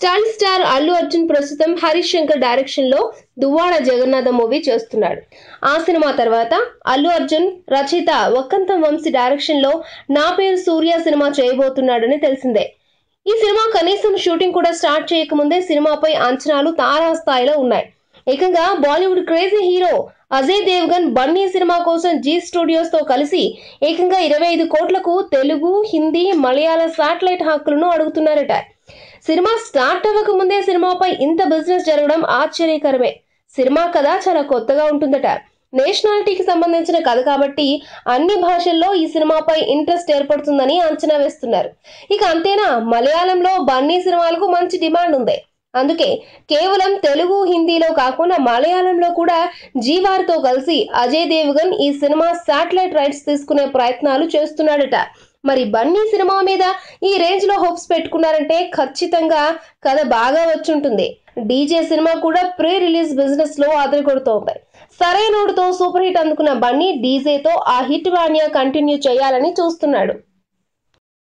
stun star Allu Arjun ప్రస్తుతం Harish Shankar direction లో Duvvada Jagannath movie చేస్తున్నాడు ఆ సినిమా తర్వాత అల్లు అర్జున్ రచయిత వక్కంతం వంశీ డైరెక్షన్ లో నా పేరు సూర్య సినిమా చేయబోతున్నాడని తెలిసిందే ఈ సినిమా కనీసం షూటింగ్ కూడా స్టార్ట్ చేయకముందే సినిమాపై అంచనాలు తారాస్థాయిలో ఉన్నాయి ఏకంగా Bollywood crazy hero Ajay Devgn Bunny సినిమా కోసం జీ స్టూడియోస్ తో కలిసి ఏకంగా ఇరవై ఐదు కోట్లకు తెలుగు హిందీ మలయాళ శాటిలైట్ హక్కులను అడుగుతున్నారట సినిమా స్టార్ట్ అవ్వక ముందే సినిమాపై ఇంత బిజినెస్ జరగడం ఆశ్చర్యకరమే సినిమా కథ చాలా కొత్తగా ఉంటుందట నేషనాలిటీకి సంబంధించిన కథ కాబట్టి అన్ని భాషల్లో ఈ సినిమాపై ఇంట్రెస్ట్ ఏర్పడుతుందని అంచనా వేస్తున్నారు ఇక అంతేనా మలయాళంలో బన్నీ సినిమాలకు మంచి డిమాండ్ ఉంది అందుకే కేవలం తెలుగు హిందీలో కాకుండా మలయాళంలో కూడా జీవార్తో కలిసి అజయ్ దేవ్గన్ ఈ సినిమా శాటిలైట్ రైట్స్ తీసుకునే ప్రయత్నాలు చేస్తున్నాడట మరి బన్నీ సినిమా మీద ఈ రేంజ్ లో హోప్స్ పెట్టుకున్నారంటే ఖచ్చితంగా కథ బాగా వచ్చుంటుంది డీజే సినిమా కూడా ప్రీ రిలీజ్ బిజినెస్ లో అదరగొడుతోంది సరైనోడుతో సూపర్ హిట్ అందుకున్న బన్నీ డీజేతో ఆ హిట్ వాణ్య కంటిన్యూ చేయాలని చూస్తున్నాడు